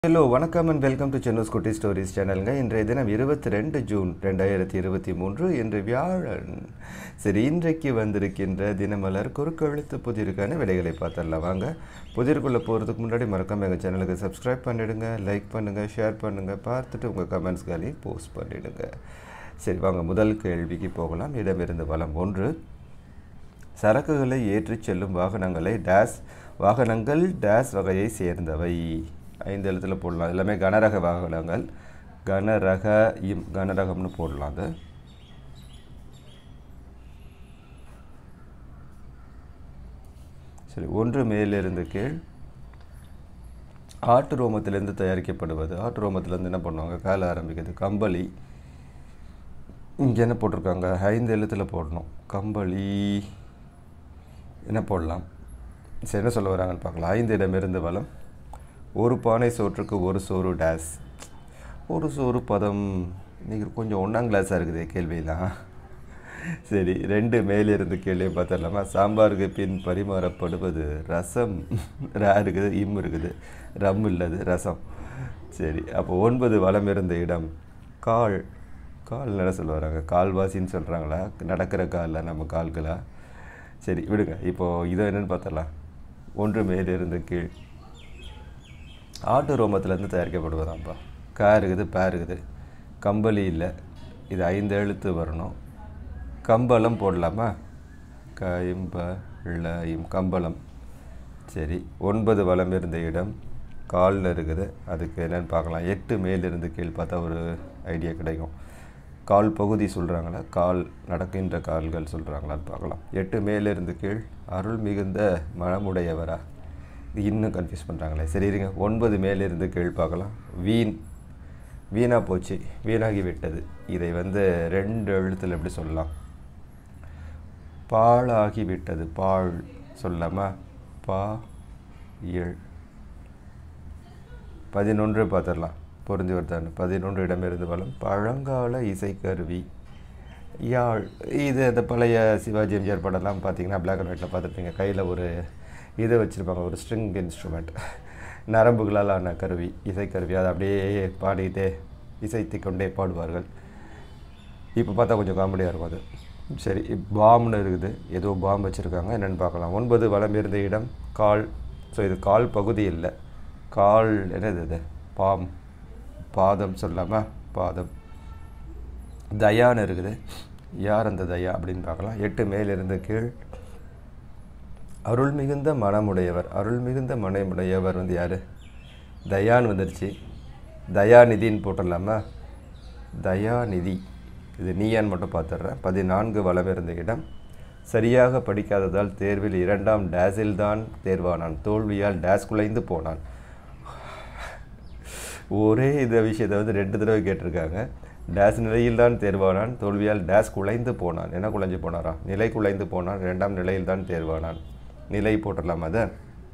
hello வணக்கம் and welcome to சென்னூஸ் குட்டி stories சேனலுங்க இன்றைய தினம் இருபத்தி ரெண்டு ஜூன் ரெண்டாயிரத்தி இருபத்தி மூன்று இன்று வியாழன் சரி இன்றைக்கு வந்திருக்கின்ற தினமலர் குறுக்கெழுத்து புதிருக்கான விலைகளை பார்த்துடலாம் வாங்க புதிருக்குள்ளே போகிறதுக்கு முன்னாடி மறக்காம எங்கள் சேனலுக்கு சப்ஸ்கிரைப் பண்ணிவிடுங்க லைக் பண்ணுங்கள் ஷேர் பண்ணுங்கள் பார்த்துட்டு உங்கள் கமெண்ட்ஸ்களையும் போஸ்ட் பண்ணிவிடுங்க சரி வாங்க முதல் கேள்விக்கு போகலாம் இடமிருந்து வளம் ஒன்று சரக்குகளை ஏற்றிச் செல்லும் வாகனங்களை டேஸ் வாகனங்கள் டேஸ் வகையை சேர்ந்தவை ஐந்து எழுத்துல போடலாம் எல்லாமே கனரக வாகனங்கள் கனரக இம் கனரகம்னு போடலாம் அது சரி ஒன்று மேலிருந்து கீழ் ஆட்டு ரோமத்திலிருந்து தயாரிக்கப்படுவது ஆட்டு ரோமத்திலேருந்து என்ன பண்ணுவாங்க காலை ஆரம்பிக்கிறது கம்பளி இங்கே என்ன போட்டிருக்காங்க ஐந்து எழுத்தில் போடணும் கம்பளி என்ன போடலாம் சரி என்ன சொல்ல வராங்கன்னு பார்க்கலாம் ஐந்து இடமிருந்து வளம் ஒரு பானை சோற்றுக்கு ஒரு சோறு டேஸ் ஒரு சோறு பதம் நீங்கள் கொஞ்சம் ஒன்றாம் கிளாஸாக இருக்குது கேள்வியெல்லாம் சரி ரெண்டு மேலிருந்து கீழே பார்த்துடலாமா சாம்பாருக்கு பின் பரிமாறப்படுவது ரசம் ரா இருக்குது இம் இருக்குது ரம் இல்லது ரசம் சரி அப்போ ஒன்பது வளம் இருந்த இடம் கால் கால் என்ன சொல்ல வராங்க கால்வாசின்னு சொல்கிறாங்களா நடக்கிற காலில் நம்ம கால்களா சரி விடுங்க இப்போது இதை என்னென்னு பார்த்தலாம் ஒன்று மேலிருந்து கீழ் ஆட்டு ரோமத்திலேருந்து தயாரிக்கப்படுவதாம்ப்பா கா இருக்குது பே இருக்குது கம்பளி இல்லை இது ஐந்து எழுத்து வரணும் கம்பளம் போடலாமா கம்பளம் கம்பளம் சரி ஒன்பது வளம் இருந்த இடம் காலில் இருக்குது அதுக்கு என்னென்னு பார்க்கலாம் எட்டு மேலிருந்து கீழ் பார்த்தா ஒரு ஐடியா கிடைக்கும் கால் பகுதி சொல்கிறாங்களா கால் நடக்கின்ற கால்கள் சொல்கிறாங்களான்னு பார்க்கலாம் எட்டு மேலிருந்து கீழ் அருள் மிகுந்த மனமுடையவரா இன்னும் கன்ஃபியூஸ் பண்ணுறாங்களே சரி இருங்க ஒன்பது மேலிருந்து கீழ் பார்க்கலாம் வீண் வீணாக போச்சு வீணாகி விட்டது இதை வந்து ரெண்டு எழுத்தில் எப்படி சொல்லலாம் பாழாகி விட்டது பாழ் சொல்லாமா பா ஏழ் பதினொன்று பார்த்துடலாம் பொருந்தி வருதான் பதினொன்று இடமிருந்து வளம் பழங்கால இசைக்கருவி யாழ் இது அந்த பழைய சிவாஜி எம்ஜிஆர் படம்லாம் பார்த்தீங்கன்னா பிளாக் அண்ட் ஒயிட்டில் பார்த்துருப்பீங்க கையில் ஒரு இதை வச்சுருப்பாங்க ஒரு ஸ்ட்ரிங் இன்ஸ்ட்ருமெண்ட் நரம்புகளால் ஆன கருவி இசைக்கருவி அதை அப்படியே பாடிக்கிட்டே இசைத்து கொண்டே பாடுவார்கள் இப்போ பார்த்தா கொஞ்சம் காமெடியாக இருக்கும் அது சரி பாம்னு இருக்குது ஏதோ பாம் வச்சுருக்காங்க என்னென்னு பார்க்கலாம் ஒன்பது வளம் இருந்த இடம் கால் ஸோ இது கால் பகுதி இல்லை கால் என்னது இது பாம் பாதம் சொல்லாமல் பாதம் தயான்னு இருக்குது யார் அந்த தயா அப்படின்னு பார்க்கலாம் எட்டு மேலிருந்து கீழ் அருள் மிகுந்த மனமுடையவர் அருள் மிகுந்த மனமுடையவர் வந்து யார் தயான் வந்துருச்சு தயாநிதின்னு போட்டுடலாமா தயாநிதி இது நீயான்னு மட்டும் பார்த்துட்றேன் பதினான்கு வளம் இருந்த இடம் சரியாக படிக்காததால் தேர்வில் இரண்டாம் டேஸில் தான் தேர்வானான் தோல்வியால் டேஸ் குலைந்து போனான் ஒரே இந்த விஷயத்தை வந்து ரெண்டு தடவை கேட்டிருக்காங்க டேஸ் நிலையில் தான் தேர்வானான் தோல்வியால் டேஸ் குலைந்து போனான் என்ன குலைஞ்சு போனாரா நிலை குலைந்து போனான் இரண்டாம் நிலையில் தான் தேர்வானான் நிலை போட்டுடலாம் அதை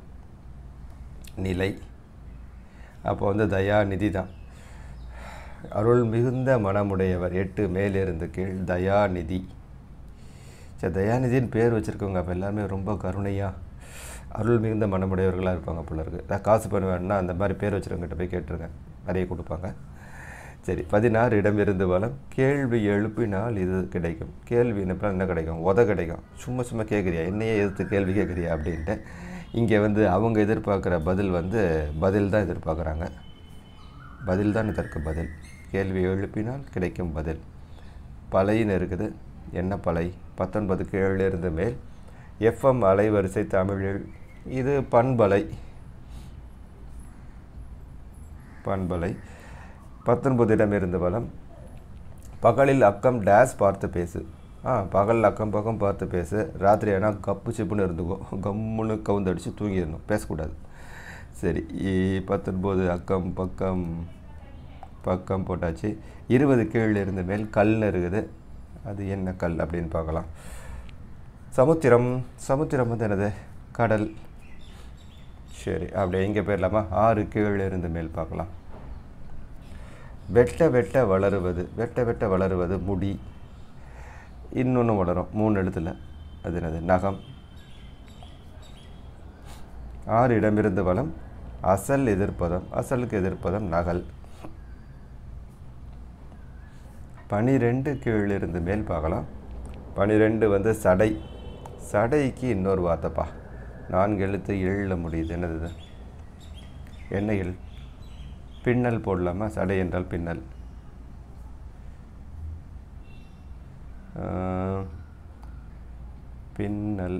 நிலை அப்போ வந்து தயாநிதி தான் அருள் மிகுந்த மனமுடையவர் எட்டு மேலிருந்து கீழ் தயாநிதி சரி தயாநிதின்னு பேர் வச்சுருக்கவங்க அப்போ எல்லாருமே ரொம்ப கருணையாக அருள் மிகுந்த மனமுடையவர்களாக இருப்பாங்க போல இருக்குது நான் காசு பண்ண வேணும்னா அந்த மாதிரி பேர் வச்சுருவங்கிட்ட போய் கேட்டிருக்கேன் நிறைய கொடுப்பாங்க சரி பதினாறு இடம் இருந்து வளம் கேள்வி எழுப்பினால் இது கிடைக்கும் கேள்வி என்ன என்ன கிடைக்கும் உத கிடைக்கும் சும்மா சும்மா கேட்குறியா என்னையே எதிர்த்து கேள்வி கேட்குறியா அப்படின்ட்டு இங்கே வந்து அவங்க எதிர்பார்க்குற பதில் வந்து பதில் தான் எதிர்பார்க்குறாங்க பதில் தான் இதற்கு பதில் கேள்வி எழுப்பினால் கிடைக்கும் பதில் பலைன்னு இருக்குது என்ன பலை பத்தொன்பது கீழே இருந்து மேல் எஃப்எம் அலைவரிசை தமிழில் இது பண்பலை பண்பலை பத்தொன்பது இடமிருந்து வளம் பகலில் அக்கம் டேஸ் பார்த்து பேசு ஆ பகலில் அக்கம் பக்கம் பார்த்து பேசு ராத்திரி ஆனால் கப்பு சிப்புன்னு இருந்துக்கோ கம்முன்னு கவுந்தடிச்சு தூங்கிடணும் பேசக்கூடாது சரி பத்தொன்பது அக்கம் பக்கம் பக்கம் போட்டாச்சு இருபது கீழே இருந்த மேல் கல்னு இருக்குது அது என்ன கல் அப்படின்னு பார்க்கலாம் சமுத்திரம் சமுத்திரம் வந்து என்னது கடல் சரி அப்படியே இங்கே போயிடலாமா ஆறு கீழே இருந்து மேல் பார்க்கலாம் வெட்ட வெட்ட வளருவது வெட்ட வெட்ட வளருவது முடி இன்னொன்று வளரும் மூணு எழுத்தில் அது என்னது நகம் ஆறு இடமிருந்து வளம் அசல் எதிர்ப்பதம் அசலுக்கு எதிர்ப்பதம் நகல் பனிரெண்டு கீழிருந்து மேல் பார்க்கலாம் பனிரெண்டு வந்து சடை சடைக்கு இன்னொரு வார்த்தைப்பா நான்கு எழுத்து எழில் முடியுது என்னது இது என்ன எள் பின்னல் போடலாமா சடை என்றால் பின்னல் ஆஹ், பின்னல்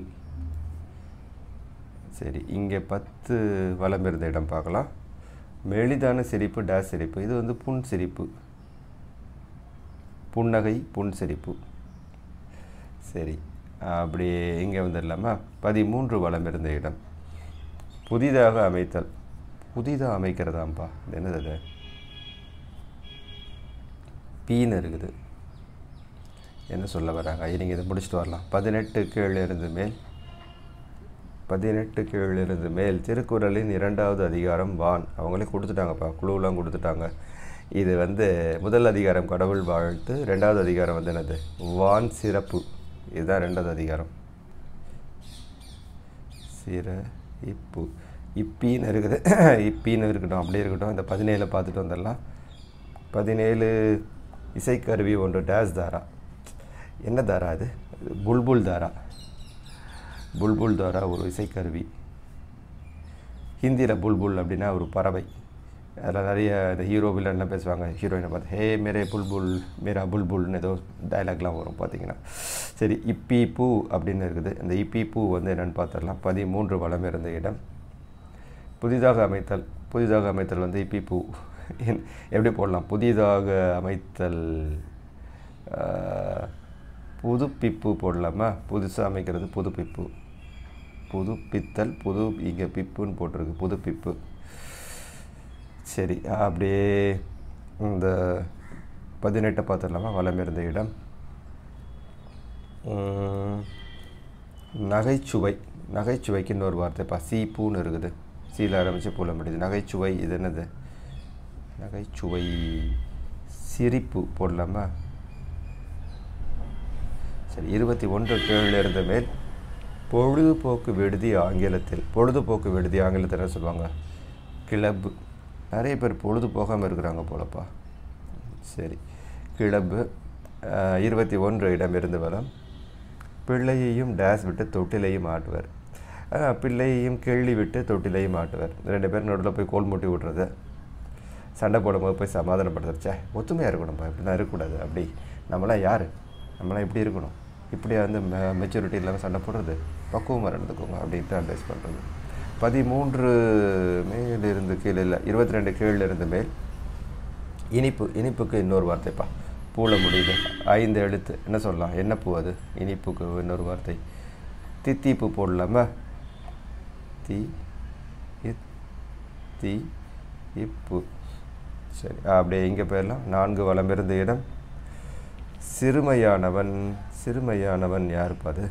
சரி இங்கே பத்து வலம் இருந்த இடம் பார்க்கலாம் மெலிதான சிரிப்பு டேஸ் சிரிப்பு இது வந்து புன் சிரிப்பு புன்னகை புன் சிரிப்பு சரி அப்படியே இங்கே வந்துடலாமா பதிமூன்று வலம் இருந்த இடம் புதிதாக அமைத்தல் புதிதாக அமைக்கிறதாம்ப்பா இது என்னது அது பீன்னு இருக்குது என்ன சொல்ல வராங்க நீங்கள் இதை முடிச்சுட்டு வரலாம் பதினெட்டு கீழ் இருந்து மேல் பதினெட்டு கீழ் இருந்து மேல் திருக்குறளின் இரண்டாவது அதிகாரம் வான் அவங்களே கொடுத்துட்டாங்கப்பா குழுவெலாம் கொடுத்துட்டாங்க இது வந்து முதல் அதிகாரம் கடவுள் வாழ்த்து ரெண்டாவது அதிகாரம் வந்து என்னது வான் சிறப்பு இதுதான் ரெண்டாவது அதிகாரம் சிற இப்பு இப்பின்னு இருக்குது இப்பின்னு இருக்கட்டும் அப்படியே இருக்கட்டும் இந்த பதினேழை பார்த்துட்டு வந்துடலாம் பதினேழு இசைக்கருவி ஒன்று டேஸ் தாரா என்ன தாரா அது புல்புல் தாரா புல்புல் தாரா ஒரு இசைக்கருவி ஹிந்தியில் புல்புல் அப்படின்னா ஒரு பறவை அதில் நிறைய இந்த ஹீரோ வில்லன்லாம் பேசுவாங்க ஹீரோயினை பார்த்து ஹே மேரே புல்புல் மேரா புல்புல்னு ஏதோ டைலாக்லாம் வரும் பார்த்தீங்கன்னா சரி இப்பி பூ அப்படின்னு இருக்குது இந்த இப்பி பூ வந்து என்னென்னு பார்த்துடலாம் பதிமூன்று வளம் இருந்த இடம் புதிதாக அமைத்தல் புதிதாக அமைத்தல் வந்து இப்பி பூ என்- எப்படி போடலாம் புதிதாக அமைத்தல் ஆஹ், புதுப்பிப்பு போடலாமா புதுசாக அமைக்கிறது புதுப்பிப்பு புதுப்பித்தல் புது இங்கே பிப்புன்னு போட்டிருக்கு புதுப்பிப்பு சரி அப்படியே இந்த பதினெட்டை பார்த்துடலாமா வளம் இருந்த இடம் உம், நகைச்சுவை நகைச்சுவைக்கு இன்னொரு வார்த்தைப்பா சீ பூன்னு இருக்குது சீல ஆரம்பித்து பூல முடியுது நகைச்சுவை இது என்னது நகைச்சுவை சிரிப்பு போடலாமா சரி இருபத்தி ஒன்று கீழே இருந்த மேல் பொழுதுபோக்கு விடுதி ஆங்கிலத்தில் பொழுதுபோக்கு விடுதி ஆங்கிலத்தில் என்ன சொல்லுவாங்க கிளப்பு நிறைய பேர் பொழுது போகாமல் இருக்கிறாங்க போலப்பா சரி கிளப்பு அஹ், இருபத்தி ஒன்று இடம் இருந்து வரம் பிள்ளையையும் டேஸ் விட்டு தொட்டிலையும் ஆட்டுவார் அஹ், பிள்ளையையும் கிள்ளி விட்டு தொட்டிலையும் ஆட்டுவார் ரெண்டு பேரும் நடுவில் போய் கோல் மூட்டி விட்றது சண்டை போடும்போது போய் சமாதானப்படுத்துறச்சே ஒத்துமையாக இருக்கணும்ப்பா இப்படி தான் இருக்கக்கூடாது அப்படி நம்மளாம் யார் நம்மளாம் இப்படி இருக்கணும் இப்படியா வந்து மெ மெச்சூரிட்டி இல்லாமல் சண்டை போடுறது பக்குவமாக நடந்துக்கோங்க அப்படின்ட்டு அட்வைஸ் பண்ணுறது பதிமூன்று மேலிருந்து கீழே இல்லை இருபத்தி ரெண்டு கீழில் இருந்து மேல் இனிப்பு இனிப்புக்கு இன்னொரு வார்த்தைப்பா பூல முடியுது ஐந்து எழுத்து என்ன சொல்லலாம் என்ன பூ அது இனிப்புக்கு இன்னொரு வார்த்தை தித்திப்பு போடலாமா தி இத் தி இப்பு சரி அப்படியே இங்கே போயிடலாம் நான்கு வளம் இருந்த இடம் சிறுமையானவன் சிறுமையானவன் யாருப்பா அது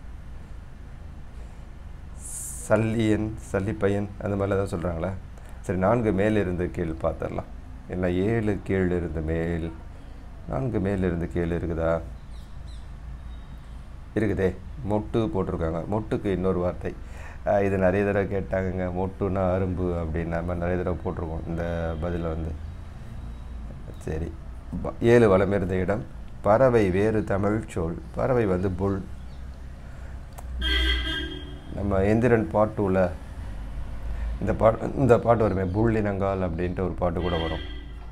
சல்லியன் சல்லிப்பையன் அந்த மாதிரிலாம் தான் சொல்கிறாங்களே சரி நான்கு மேலிருந்து கீழ் பார்த்துடலாம் இல்லை ஏழு கீழ் இருந்து மேல் நான்கு மேலிருந்து கீழ் இருக்குதா இருக்குதே மொட்டு போட்டிருக்காங்க மொட்டுக்கு இன்னொரு வார்த்தை அஹ் இது நிறைய தடவை கேட்டாங்கங்க மொட்டுனா அரும்பு அப்படின்னு நம்ம நிறைய தடவை போட்டிருக்கோம் இந்த பதிலை வந்து சரி ப- ஏழு வளம் இருந்த இடம் பறவை வேறு தமிழ் சொல் பறவை வந்து புல் நம்ம எந்திரன் பாட்டுல இந்த பாட்டு இந்த பாட்டு வருமே புள்ளினங்கால் அப்படின்ட்டு ஒரு பாட்டு கூட வரும்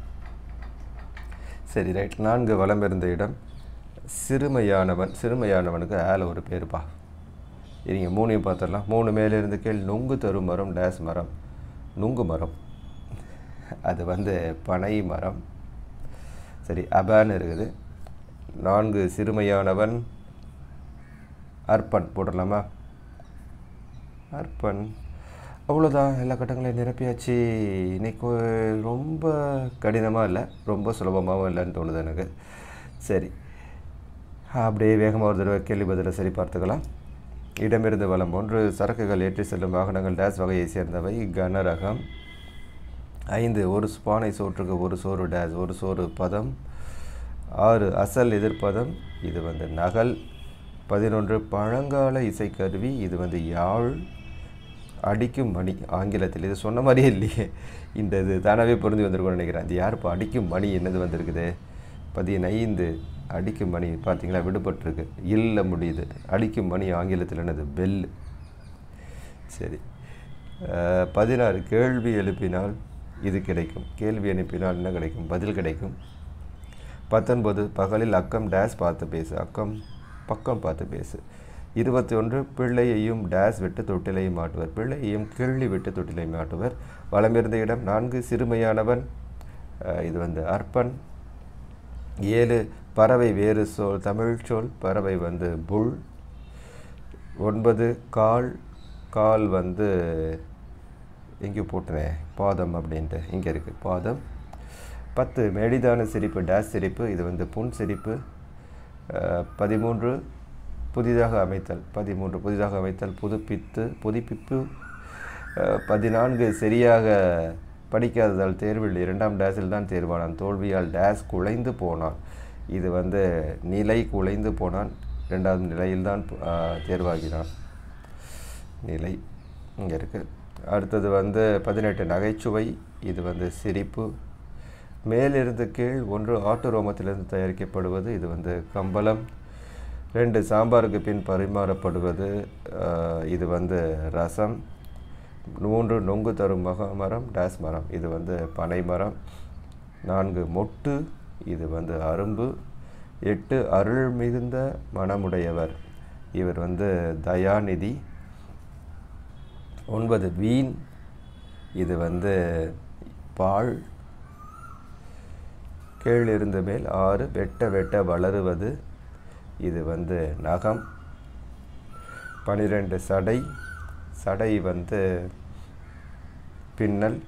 சரி ரைட் நான்கு வளம் இருந்த இடம் சிறுமையானவன் சிறுமையானவனுக்கு ஆல ஒரு பேருப்பா இருங்க மூணையும் பார்த்துடலாம் மூணு மேலிருந்து கீழ் நுங்கு தரும் மரம் டேஸ் மரம் நுங்கு மரம் அது வந்து பனை மரம் சரி அபான்னு இருக்குது நான்கு சிறுமையானவன் அர்ப்பன் போட்டுடலாமா அர்ப்பன் அவ்வளோதான் எல்லா கட்டங்களையும் நிரப்பியாச்சு இன்னைக்கு ரொம்ப கடினமாக இல்லை ரொம்ப சுலபமாகவும் இல்லைன்னு தோணுது எனக்கு சரி அப்படியே வேகமாக ஒரு தடவை கேள்வி பதிலை சரி பார்த்துக்கலாம் இடமிருந்து வலம் ஒன்று சரக்குகள் ஏற்றி செல்லும் வாகனங்கள் டேஸ் வகையை சேர்ந்தவை கனரகம் ஐந்து ஒரு பானை சோற்றுக்கு ஒரு சோறு டேஸ் ஒரு சோறு பதம் ஆறு அசல் எதிர்ப்பதம் இது வந்து நகல் பதினொன்று பழங்கால இசைக்கருவி இது வந்து யாழ் அடிக்கும் மணி ஆங்கிலத்தில் இது சொன்ன மாதிரியே இல்லையே இந்த இது தானாகவே பொருந்தி வந்திருக்கும்னு நினைக்கிறேன் அது யார் இப்போ அடிக்கும் மணி என்னது வந்திருக்குது பதினைந்து அடிக்கும் மணி பார்த்தீங்களா விடுபட்டிருக்கு இல்ல முடியுது அடிக்கும் மணி ஆங்கிலத்தில் என்னது பெல் சரி அஹ், பதினாறு கேள்வி எழுப்பினால் இது கிடைக்கும் கேள்வி அனுப்பினால் என்ன கிடைக்கும் பதில் கிடைக்கும் பத்தொன்பது பகலில் அக்கம் டேஸ் பார்த்து பேசு அக்கம் பக்கம் பார்த்து பேசு இருபத்தி ஒன்று பிள்ளையையும் டேஸ் விட்டு தொட்டிலையும் மாட்டுவர் பிள்ளையையும் கிள்ளி விட்டு தொட்டிலை மாட்டுவர் வளமிருந்த இடம் நான்கு சிறுமையானவன் அஹ், இது வந்து அர்ப்பன் ஏழு பறவை வேறு சொல் தமிழ் சொல் பறவை வந்து புல் ஒன்பது கால் கால் வந்து எங்கே போட்டுனேன் பாதம் அப்படின்ட்டு இங்கே இருக்குது பாதம் பத்து மெடிதான சிரிப்பு டேஸ் சிரிப்பு இது வந்து புன் சிரிப்பு அஹ், பதிமூன்று புதிதாக அமைத்தல் பதிமூன்று புதிதாக அமைத்தல் புதுப்பித்து புதுப்பிப்பு அஹ், பதினான்கு சரியாக படிக்காததால் தேர்வில் இரண்டாம் டேஸில் தான் தேர்வானான் தோல்வியால் டேஸ் குலைந்து போனான் இது வந்து நிலை குலைந்து போனான் இரண்டாவது நிலையில்தான் அஹ், தேர்வாகினான் நிலை இங்கே இருக்குது அடுத்தது வந்து பதினெட்டு நகைச்சுவை இது வந்து சிரிப்பு மேலிருந்து கீழ் ஒன்று ஆட்டு ரோமத்திலிருந்து தயாரிக்கப்படுவது இது வந்து கம்பளம் ரெண்டு சாம்பாருக்கு பின் பரிமாறப்படுவது ஆஹ், இது வந்து ரசம் மூன்று நொங்கு தரும் மக மரம் டேஸ் மரம் இது வந்து பனை மரம் நான்கு மொட்டு இது வந்து அரும்பு எட்டு அருள் மிகுந்த மனமுடையவர் இவர் வந்து தயாநிதி ஒன்பது வீண் இது வந்து பால் கீழ் இருந்த மேல் ஆறு வெட்ட வெட்ட வளருவது இது வந்து நகம் பனிரெண்டு சடை சடை வந்து பின்னல்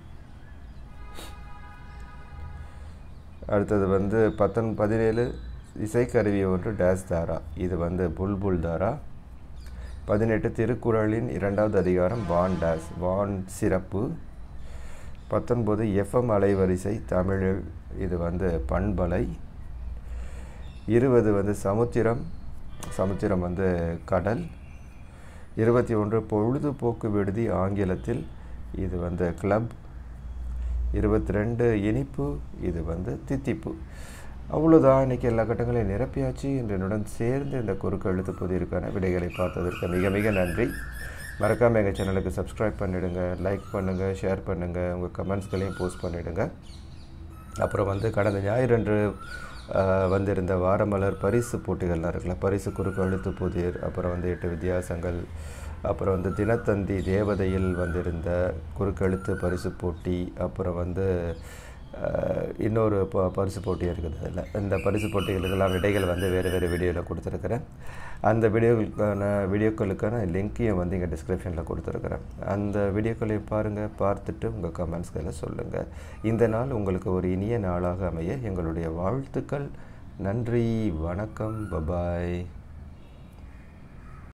அடுத்தது வந்து பத்தொன் பதினேழு இசைக்கருவி ஒன்று டேஸ் தாரா இது வந்து புல்புல் தாரா பதினெட்டு திருக்குறளின் இரண்டாவது அதிகாரம் வான் டேஸ் வான் சிறப்பு பத்தொன்பது எஃப்எம் அலைவரிசை தமிழில் இது வந்து பண்பலை இருபது வந்து சமுத்திரம் சமுத்திரம் வந்து கடல் இருபத்தி ஒன்று பொழுதுபோக்கு விடுதி ஆங்கிலத்தில் இது வந்து கிளப் இருபத்தி ரெண்டு இனிப்பு இது வந்து தித்திப்பு அவ்வளோதான் இன்றைக்கி எல்லா கட்டங்களையும் நிரப்பியாச்சு என்று என்னுடன் சேர்ந்து இந்த குறுக்கு எழுத்து புதிருக்கான விடைகளை பார்த்ததற்கு மிக மிக நன்றி மறக்காமல் எங்கள் சேனலுக்கு சப்ஸ்கிரைப் பண்ணிவிடுங்க லைக் பண்ணுங்கள் ஷேர் பண்ணுங்கள் உங்கள் கமெண்ட்ஸ்களையும் போஸ்ட் பண்ணிவிடுங்க அப்புறம் வந்து கடந்த ஞாயிறன்று ஆஹ், வந்திருந்த வாரமலர் பரிசு போட்டிகள்லாம் இருக்குல்ல பரிசு குறுக்கு எழுத்து புதிர் அப்புறம் வந்து எட்டு வித்தியாசங்கள் அப்புறம் வந்து தினத்தந்தி தேவதையில் வந்திருந்த குறுக்கெழுத்து பரிசு போட்டி அப்புறம் வந்து ஆஹ், இன்னொரு ப பரிசு போட்டி இருக்குது அதில் இந்த பரிசு போட்டிகளுக்கெல்லாம் விடைகள் வந்து வேறு வேறு வீடியோவில் கொடுத்துருக்குறேன் அந்த வீடியோக்களுக்கான வீடியோக்களுக்கான லிங்க்கையும் வந்து இங்கே டிஸ்கிரிப்ஷனில் கொடுத்துருக்குறேன் அந்த வீடியோக்களையும் பாருங்கள் பார்த்துட்டு உங்கள் கமெண்ட்ஸ்களை சொல்லுங்கள் இந்த நாள் உங்களுக்கு ஒரு இனிய நாளாக அமைய எங்களுடைய வாழ்த்துக்கள் நன்றி வணக்கம் பபாய்